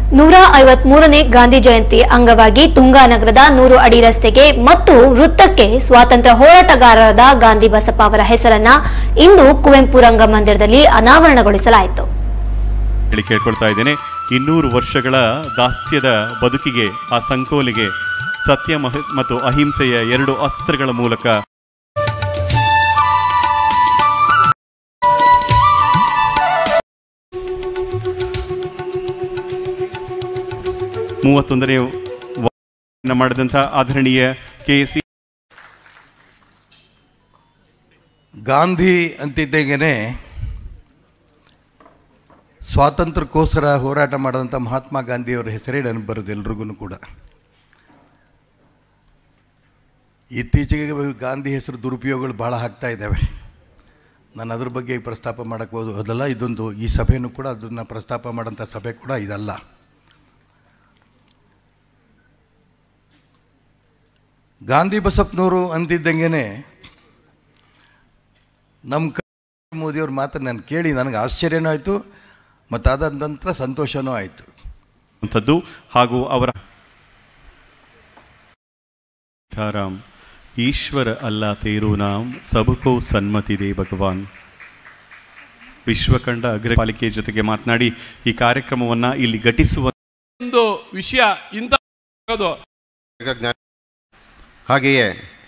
ನೂರ ಐವತ್ಮೂರನೇ ಗಾಂಧಿ ಜಯಂತಿ ಅಂಗವಾಗಿ ತುಂಗಾನಗರದ ನೂರು ಅಡಿ ರಸ್ತೆಗೆ ಮತ್ತು ವೃತ್ತಕ್ಕೆ ಸ್ವಾತಂತ್ರ್ಯ ಹೋರಾಟಗಾರರಾದ ಗಾಂಧಿ ಬಸಪ್ಪ ಅವರ ಹೆಸರನ್ನ ಇಂದು ಕುವೆಂಪು ರಂಗಮಂದಿರದಲ್ಲಿ ಅನಾವರಣಗೊಳಿಸಲಾಯಿತು ಹೇಳಿ ಕೇಳ್ಕೊಳ್ತಾ ಇದ್ದೇನೆ ಇನ್ನೂರು ವರ್ಷಗಳ ದಾಸ್ಯದ ಬದುಕಿಗೆ ಆ ಸಂಕೋಲಿಗೆ ಸತ್ಯ ಮಹ- ಮತ್ತು ಅಹಿಂಸೆಯ ಎರಡು ಅಸ್ತ್ರಗಳ ಮೂಲಕ ಮೂವತ್ತೊಂದನೇ ವ- ಮಾಡಿದಂಥ ಆದರಣೀಯ ಕೆ ಸಿ ಗಾಂಧಿ ಅಂತಿದ್ದಾಗೇನೆ ಸ್ವಾತಂತ್ರ್ಯಕ್ಕೋಸ್ಕರ ಹೋರಾಟ ಮಾಡಿದಂಥ ಮಹಾತ್ಮ ಗಾಂಧಿಯವರ ಹೆಸರೇ ನೆನಪು ಬರೋದು ಎಲ್ರಿಗೂ ಕೂಡ ಇತ್ತೀಚೆಗೆ ಗಾಂಧಿ ಹೆಸರು ದುರುಪಯೋಗಗಳು ಭಾಳ ಆಗ್ತಾ ಇದ್ದಾವೆ ನಾನು ಅದ್ರ ಬಗ್ಗೆ ಪ್ರಸ್ತಾಪ ಮಾಡೋಕ್ಕೆ ಹೋದು ಅದಲ್ಲ ಇದೊಂದು ಈ ಸಭೆಯೂ ಕೂಡ ಅದನ್ನು ಪ್ರಸ್ತಾಪ ಮಾಡೋಂಥ ಸಭೆ ಕೂಡ ಇದಲ್ಲ ಗಾಂಧಿ ಬಸಪ್ಪನವರು ಅಂತಿದ್ದಂಗೆ ನಮ್ಮ ಕ ಮೋದಿಯವ್ರ ಮಾತನ್ನು ನಾನು ಕೇಳಿ ನನಗೆ ಆಶ್ಚರ್ಯನೂ ಆಯಿತು ಮತ್ತು ಅದಾದ ನಂತರ ಸಂತೋಷನೂ ಆಯಿತು ಅಂಥದ್ದು ಹಾಗೂ ಅವರ ರಾಮ್ ಈಶ್ವರ ಅಲ್ಲ ತೇರು ನಾಮ್ ಸಬಕೋ ಸನ್ಮತಿದೆ ಭಗವಾನ್ ವಿಶ್ವಕಂಡ ಅಗ್ರಪಾಲಿಕೆ ಜೊತೆಗೆ ಮಾತನಾಡಿ ಈ ಕಾರ್ಯಕ್ರಮವನ್ನ ಇಲ್ಲಿ ಘಟಿಸುವ ಒಂದು ವಿಷಯ ಇಂಥ ಆಗೋದು ಜ್ಞಾನ ಹಾಗೆಯೇ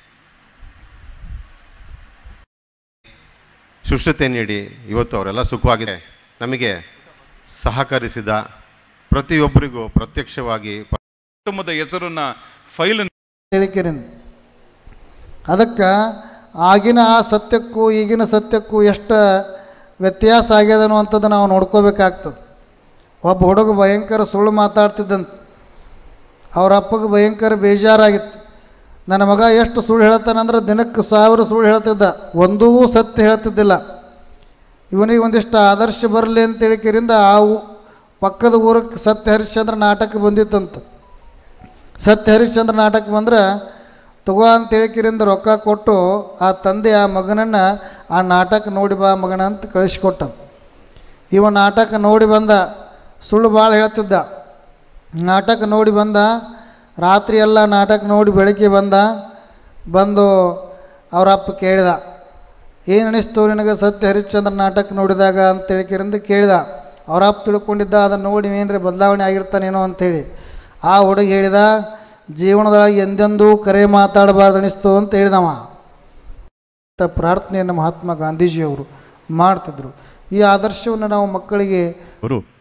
ಸುಶ್ರುತೆ ನೀಡಿ ಇವತ್ತು ಅವರೆಲ್ಲ ಸುಖವಾಗಿದೆ ನಮಗೆ ಸಹಕರಿಸಿದ ಪ್ರತಿಯೊಬ್ಬರಿಗೂ ಪ್ರತ್ಯಕ್ಷವಾಗಿ ಕುಟುಂಬದ ಹೆಸರನ್ನ ಫೈಲ್ ಹೇಳಿಕೆರಿಂದ ಅದಕ್ಕೆ ಆಗಿನ ಆ ಸತ್ಯಕ್ಕೂ ಈಗಿನ ಸತ್ಯಕ್ಕೂ ಎಷ್ಟು ವ್ಯತ್ಯಾಸ ಆಗ್ಯದ ಅನ್ನುವಂಥದ್ದು ನಾವು ನೋಡ್ಕೋಬೇಕಾಗ್ತದೆ ಒಬ್ಬ ಹುಡುಗ ಭಯಂಕರ ಸುಳ್ಳು ಮಾತಾಡ್ತಿದ್ದಂತ ಅವ್ರ ಅಪ್ಪಗೆ ಭಯಂಕರ ಬೇಜಾರಾಗಿತ್ತು ನನ್ನ ಮಗ ಎಷ್ಟು ಸುಳ್ಳು ಹೇಳ್ತಾನಂದ್ರೆ ದಿನಕ್ಕೆ ಸಾವಿರ ಸುಳ್ಳು ಹೇಳ್ತಿದ್ದ ಒಂದೂ ಸತ್ಯ ಹೇಳ್ತಿದ್ದಿಲ್ಲ ಇವನಿಗೆ ಒಂದಿಷ್ಟು ಆದರ್ಶ ಬರಲಿ ಅಂತೇಳಿ ಕಿರಿಂದ ಆ ಊ- ಪಕ್ಕದ ಊರಕ್ಕೆ ಸತ್ಯ ಹರಿಶ್ಚಂದ್ರ ನಾಟಕ ಬಂದಿತ್ತಂತ ಸತ್ಯ ಹರಿಶ್ಚಂದ್ರ ನಾಟಕ ಬಂದ್ರೆ ತಗೋ ಅಂತೇಳಿ ಕಿರಿಂದ ರೊಕ್ಕ ಕೊಟ್ಟು ಆ ತಂದೆ ಆ ಮಗನನ್ನು ಆ ನಾಟಕ ನೋಡಿ ಬಾ ಮಗನ ಅಂತ ಕಳಿಸ್ಕೊಟ್ಟ ಇವ ನಾಟಕ ನೋಡಿ ಬಂದ ಸುಳ್ಳು ಭಾಳ ಹೇಳ್ತಿದ್ದ ನಾಟಕ ನೋಡಿ ಬಂದ ರಾತ್ರಿ ಎಲ್ಲ ನಾಟಕ ನೋಡಿ ಬೆಳಗ್ಗೆ ಬಂದ ಬಂದು ಅವರ ಅಪ್ಪ ಕೇಳಿದ ಏನು ಅನಿಸ್ತು ನಿನಗೆ ಸತ್ಯ ಹರಿಶ್ಚಂದ್ರ ನಾಟಕ ನೋಡಿದಾಗ ಅಂತೇಳಿ ಕಿರಿಂದ ಕೇಳಿದ ಅವರ ಅಪ್ಪ ತಿಳ್ಕೊಂಡಿದ್ದ ಅದನ್ನು ನೋಡಿ ಏನ್ರಿ ಬದಲಾವಣೆ ಆಗಿರ್ತಾನೇನೋ ಅಂಥೇಳಿ ಆ ಹುಡುಗ ಹೇಳಿದ ಜೀವನದೊಳಗೆ ಎಂದೆಂದೂ ಕರೆ ಮಾತಾಡಬಾರ್ದು ಅನಿಸ್ತು ಅಂತ ಹೇಳಿದವ ಇಂಥ ಪ್ರಾರ್ಥನೆಯನ್ನು ಮಹಾತ್ಮ ಗಾಂಧೀಜಿಯವರು ಮಾಡ್ತಿದ್ರು ಈ ಆದರ್ಶವನ್ನು ನಾವು ಮಕ್ಕಳಿಗೆ ಅವರು